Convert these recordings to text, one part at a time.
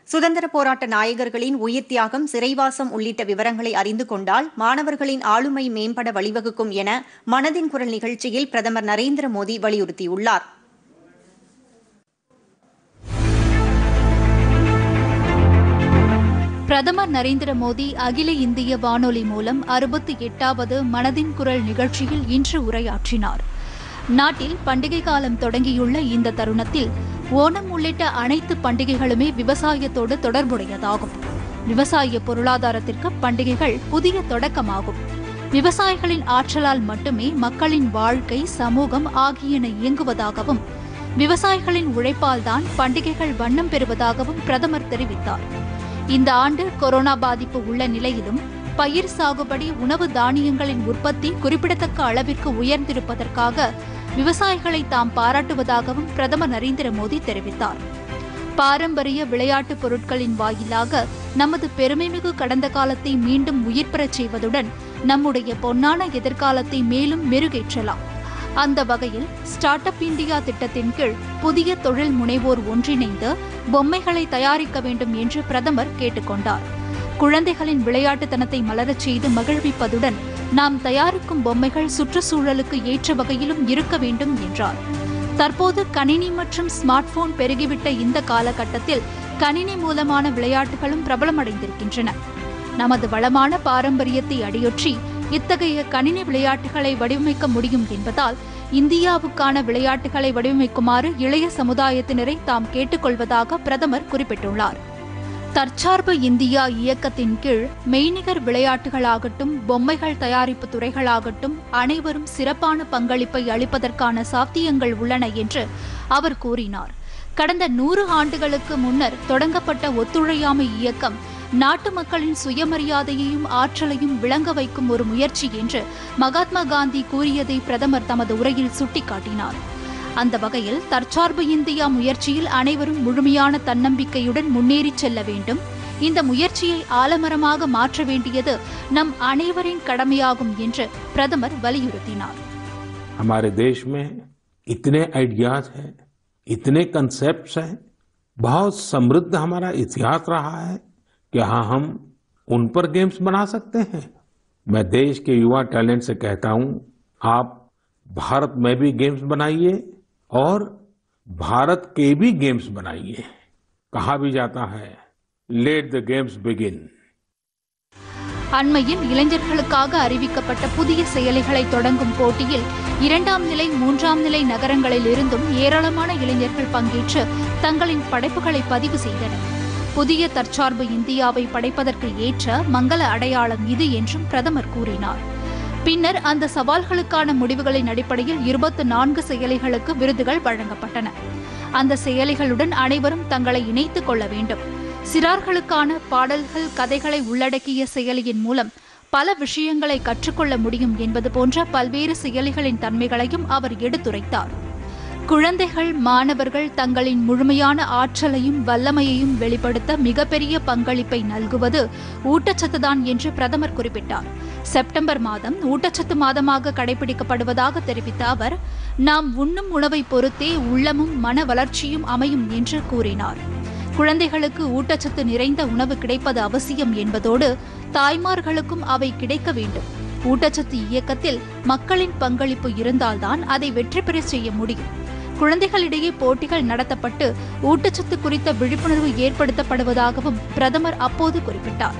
சுதந்திர போராட்ட நாயகர்களின் உயிர் தியாகம் சிறைவாசம் உள்ளிட்ட விவரங்களை அறிந்து கொண்டால் மாணவர்களின் ஆளுமை மேம்பட வழிவகுக்கும் என மனதின் குரல் நிகழ்ச்சியில் பிரதமர் நரேந்திர மோடி வலியுறுத்தியுள்ளார் பிரதமர் நரேந்திர மோடி அகில இந்திய வானொலி மூலம் அறுபத்தி எட்டாவது மனதின் குரல் நிகழ்ச்சியில் இன்று உரையாற்றினார் நாட்டில் பண்டிகை காலம் தொடங்கியுள்ள இந்த தருணத்தில் ஓணம் உள்ளிட்ட அனைத்து பண்டிகைகளுமே விவசாயத்தோடு தொடர்புடையதாகும் விவசாய பொருளாதாரத்திற்கு பண்டிகைகள் புதிய தொடக்கமாகும் விவசாயிகளின் ஆற்றலால் மட்டுமே மக்களின் வாழ்க்கை சமூகம் ஆகியன இயங்குவதாகவும் விவசாயிகளின் உழைப்பால்தான் பண்டிகைகள் வண்ணம் பெறுவதாகவும் பிரதமர் தெரிவித்தார் இந்த ஆண்டு கொரோனா பாதிப்பு உள்ள நிலையிலும் பயிர் சாகுபடி உணவு தானியங்களின் உற்பத்தி குறிப்பிடத்தக்க அளவிற்கு உயர்ந்திருப்பதற்காக விவசாயிகளை தாம் பாராட்டுவதாகவும் பிரதமர் நரேந்திர மோடி தெரிவித்தார் பாரம்பரிய விளையாட்டுப் பொருட்களின் வாயிலாக நமது பெருமைமிகு கடந்த காலத்தை மீண்டும் உயிர் பெறச் செய்வதுடன் நம்முடைய பொன்னான எதிர்காலத்தை மேலும் மெருகேற்றலாம் அந்த வகையில் ஸ்டார்ட் அப் இந்தியா திட்டத்தின் கீழ் புதிய தொழில் முனைவோர் ஒன்றிணைந்து பொம்மைகளை தயாரிக்க வேண்டும் என்று பிரதமர் கேட்டுக்கொண்டார் குழந்தைகளின் விளையாட்டுத்தனத்தை மலரச் செய்து மகிழ்விப்பதுடன் நாம் தயாரிக்கும் பொம்மைகள் சுற்றுச்சூழலுக்கு ஏற்ற வகையிலும் இருக்க வேண்டும் என்றார் தற்போது கணினி மற்றும் ஸ்மார்ட் போன் பெருகிவிட்ட இந்த காலகட்டத்தில் கணினி மூலமான விளையாட்டுகளும் பிரபலமடைந்திருக்கின்றன நமது வளமான பாரம்பரியத்தை அடியொற்றி இத்தகைய கணினி விளையாட்டுகளை வடிவமைக்க முடியும் என்பதால் இந்தியாவுக்கான விளையாட்டுகளை வடிவமைக்குமாறு இளைய சமுதாயத்தினரை தாம் கேட்டுக்கொள்வதாக பிரதமர் குறிப்பிட்டுள்ளார் தற்சார்பு இந்தியா இயக்கத்தின் கீழ் மெய்நிகர் விளையாட்டுகளாகட்டும் பொம்மைகள் தயாரிப்பு துறைகளாகட்டும் அனைவரும் சிறப்பான பங்களிப்பை அளிப்பதற்கான சாத்தியங்கள் உள்ளன என்று அவர் கூறினார் கடந்த நூறு ஆண்டுகளுக்கு முன்னர் தொடங்கப்பட்ட ஒத்துழையாமை இயக்கம் நாட்டு மக்களின் சுயமரியாதையையும் ஆற்றலையும் விளங்க வைக்கும் ஒரு முயற்சி என்று மகாத்மா காந்தி கூறியதை பிரதமர் தமது உரையில் சுட்டிக்காட்டினார் அந்த வகையில் தற்சார்பு இந்தியா முயற்சியில் அனைவரும் முழுமையான தன்னம்பிக்கையுடன் முன்னேறிச் செல்ல வேண்டும் இந்த முயற்சியை ஆலமரமாக மாற்ற வேண்டியது நம் அனைவரின் கடமையாகும் என்று பிரதமர் வலியுறுத்தினார் हमारे देश में इतने आइडियाज हैं इतने कंसेप्ट्स हैं बहुत समृद्ध हमारा इतिहास रहा है क्या हम उन पर गेम्स बना सकते हैं मैं देश के युवा टैलेंट से कहता हूं आप भारत में भी गेम्स बनाइए और भारत के भी गेम्स बनाइए कहा भी जाता है लेट द गेम्स बिगिन அண்மையில் இளைஞர்களுக்காக அறிவிக்கப்பட்ட புதிய செயலிகளை தொடங்கும் போட்டியில் இரண்டாம் நிலை மூன்றாம் நிலை நகரங்களில் இருந்தும் ஏராளமான இளைஞர்கள் பங்கேற்று தங்களின் படைப்புகளை பதிவு செய்தனர் புதிய தற்சார்பு இந்தியாவை படைப்பதற்கு ஏற்ற மங்கள அடையாளம் இது என்றும் பிரதமர் கூறினார் பின்னர் அந்த சவால்களுக்கான முடிவுகளின் அடிப்படையில் இருபத்தி நான்கு செயலிகளுக்கு விருதுகள் வழங்கப்பட்டன அந்த செயலிகளுடன் அனைவரும் தங்களை இணைத்துக் கொள்ள வேண்டும் சிறார்களுக்கான பாடல்கள் கதைகளை உள்ளடக்கிய செயலியின் மூலம் பல விஷயங்களை கற்றுக்கொள்ள முடியும் என்பது போன்ற பல்வேறு செயலிகளின் தன்மைகளையும் அவர் எடுத்துரைத்தார் குழந்தைகள் மாணவர்கள் தங்களின் முழுமையான ஆற்றலையும் வல்லமையையும் வெளிப்படுத்த மிகப்பெரிய பங்களிப்பை நல்குவது ஊட்டச்சத்துதான் என்று பிரதமர் குறிப்பிட்டார் செப்டம்பர் மாதம் ஊட்டச்சத்து மாதமாக கடைபிடிக்கப்படுவதாக தெரிவித்த அவர் நாம் உண்ணும் உணவை பொறுத்தே உள்ளமும் மன வளர்ச்சியும் அமையும் என்று கூறினார் குழந்தைகளுக்கு ஊட்டச்சத்து நிறைந்த உணவு கிடைப்பது அவசியம் என்பதோடு தாய்மார்களுக்கும் அவை கிடைக்க வேண்டும் ஊட்டச்சத்து இயக்கத்தில் மக்களின் பங்களிப்பு இருந்தால்தான் அதை வெற்றி பெற செய்ய முடியும் குழந்தைகளிடையே போட்டிகள் நடத்தப்பட்டு ஊட்டச்சத்து குறித்த விழிப்புணர்வு ஏற்படுத்தப்படுவதாகவும் பிரதமர் அப்போது குறிப்பிட்டார்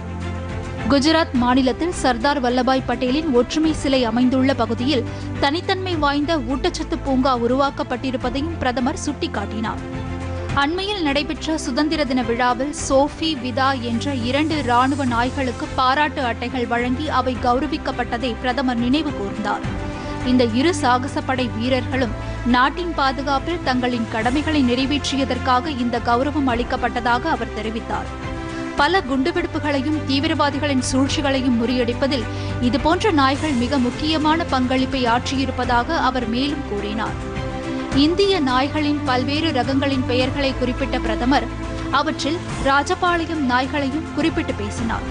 குஜராத் மாநிலத்தில் சர்தார் வல்லபாய் பட்டேலின் ஒற்றுமை சிலை அமைந்துள்ள பகுதியில் தனித்தன்மை வாய்ந்த ஊட்டச்சத்து பூங்கா உருவாக்கப்பட்டிருப்பதையும் பிரதமர் சுட்டிக்காட்டினார் அண்மையில் நடைபெற்ற சுதந்திர தின விழாவில் சோஃபி விதா என்ற இரண்டு ராணுவ நாய்களுக்கு பாராட்டு அட்டைகள் வழங்கி அவை கௌரவிக்கப்பட்டதை பிரதமர் நினைவு கூர்ந்தார் இந்த இரு சாகசப்படை வீரர்களும் நாட்டின் பாதுகாப்பில் தங்களின் கடமைகளை நிறைவேற்றியதற்காக இந்த கௌரவம் அளிக்கப்பட்டதாக அவர் தெரிவித்தார் பல குண்டுவெடிப்புகளையும் தீவிரவாதிகளின் சூழ்ச்சிகளையும் முறியடிப்பதில் இதுபோன்ற நாய்கள் மிக முக்கியமான பங்களிப்பை ஆற்றியிருப்பதாக அவர் மேலும் கூறினார் இந்திய நாய்களின் பல்வேறு ரகங்களின் பெயர்களை குறிப்பிட்ட பிரதமர் அவற்றில் ராஜபாளையம் நாய்களையும் குறிப்பிட்டு பேசினார்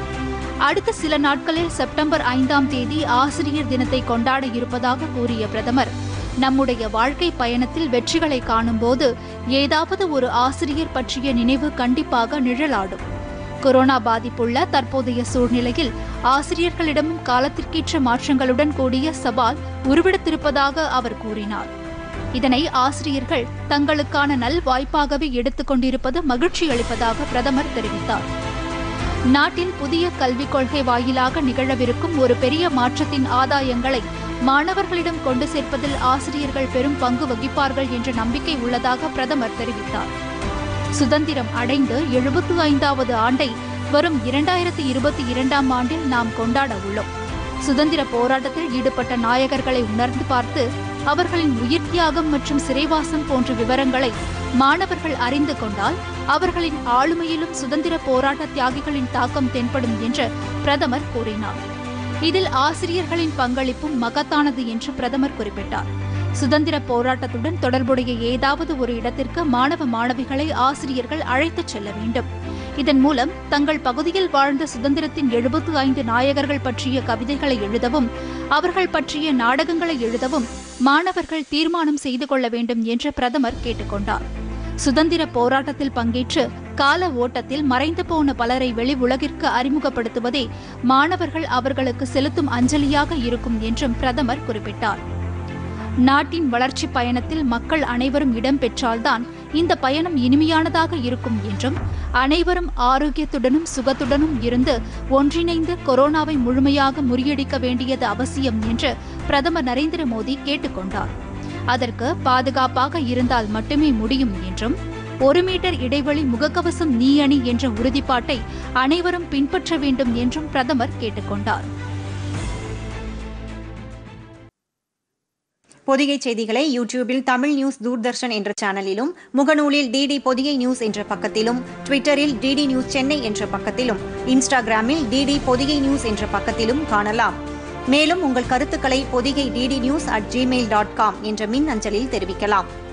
அடுத்த சில நாட்களில் செப்டம்பர் ஐந்தாம் தேதி ஆசிரியர் தினத்தை கொண்டாட இருப்பதாக கூறிய பிரதமர் நம்முடைய வாழ்க்கை பயணத்தில் வெற்றிகளை காணும்போது ஏதாவது ஒரு ஆசிரியர் பற்றிய நினைவு கண்டிப்பாக நிழலாடும் கொரோனா பாதிப்புள்ள தற்போதைய சூழ்நிலையில் ஆசிரியர்களிடமும் காலத்திற்கேற்ற மாற்றங்களுடன் கூடிய சவால் உருவெடுத்திருப்பதாக அவர் கூறினார் இதனை ஆசிரியர்கள் தங்களுக்கான நல் வாய்ப்பாகவே எடுத்துக் கொண்டிருப்பது மகிழ்ச்சி அளிப்பதாக பிரதமர் தெரிவித்தார் நாட்டில் புதிய கல்விக் கொள்கை வாயிலாக நிகழவிருக்கும் ஒரு பெரிய மாற்றத்தின் ஆதாயங்களை மாணவர்களிடம் கொண்டு சேர்ப்பதில் ஆசிரியர்கள் பெரும் பங்கு வகிப்பார்கள் என்ற நம்பிக்கை உள்ளதாக பிரதமர் தெரிவித்தார் சுதந்திரம் அடைந்து எழுபத்து ஐந்தாவது ஆண்டை வரும் இரண்டாயிரத்தி இருபத்தி இரண்டாம் ஆண்டில் நாம் கொண்டாட உள்ளோம் சுதந்திர போராட்டத்தில் ஈடுபட்ட நாயகர்களை உணர்ந்து பார்த்து அவர்களின் உயிர் தியாகம் மற்றும் சிறைவாசம் போன்ற விவரங்களை மாணவர்கள் அறிந்து கொண்டால் அவர்களின் ஆளுமையிலும் சுதந்திர போராட்ட தியாகிகளின் தாக்கம் தென்படும் என்று பிரதமர் கூறினார் இதில் ஆசிரியர்களின் பங்களிப்பும் மகத்தானது என்று பிரதமர் குறிப்பிட்டார் சுதந்திர போராட்டத்துடன் தொடர்புடைய ஏதாவது ஒரு இடத்திற்கு மாணவ மாணவிகளை ஆசிரியர்கள் அழைத்துச் செல்ல வேண்டும் இதன் மூலம் தங்கள் பகுதியில் வாழ்ந்த சுதந்திரத்தின் எழுபத்து ஐந்து நாயகர்கள் பற்றிய கவிதைகளை எழுதவும் அவர்கள் பற்றிய நாடகங்களை எழுதவும் மாணவர்கள் தீர்மானம் செய்து கொள்ள வேண்டும் என்று பிரதமர் கேட்டுக்கொண்டார் சுதந்திர போராட்டத்தில் பங்கேற்று கால ஓட்டத்தில் மறைந்து போன பலரை வெளி உலகிற்கு அறிமுகப்படுத்துவதே மாணவர்கள் அவர்களுக்கு செலுத்தும் அஞ்சலியாக இருக்கும் என்றும் பிரதமர் குறிப்பிட்டார் நாட்டின் வளர்ச்சி பயணத்தில் மக்கள் அனைவரும் இடம்பெற்றால்தான் இந்த பயணம் இனிமையானதாக இருக்கும் என்றும் அனைவரும் ஆரோக்கியத்துடனும் சுகத்துடனும் இருந்து ஒன்றிணைந்து கொரோனாவை முழுமையாக முறியடிக்க வேண்டியது அவசியம் என்று பிரதமர் நரேந்திர மோடி கேட்டுக்கொண்டார் அதற்கு பாதுகாப்பாக இருந்தால் மட்டுமே முடியும் என்றும் ஒரு மீட்டர் இடைவெளி முகக்கவசம் நீ அணி என்ற உறுதிப்பாட்டை அனைவரும் பின்பற்ற வேண்டும் என்றும் பிரதமர் கேட்டுக்கொண்டார் பொதிகை செய்திகளை யூடியூபில் தமிழ் நியூஸ் தூர்தர்ஷன் என்ற சேனலிலும் முகநூலில் டிடி பொதிகை நியூஸ் என்ற பக்கத்திலும் ட்விட்டரில் டிடி நியூஸ் சென்னை என்ற பக்கத்திலும் இன்ஸ்டாகிராமில் டிடி பொதிகை நியூஸ் என்ற பக்கத்திலும் காணலாம் மேலும் உங்கள் கருத்துக்களை Podhigai DD news at Gmail dot com என்ற மின் அஞ்சலில் தெரிவிக்கலாம்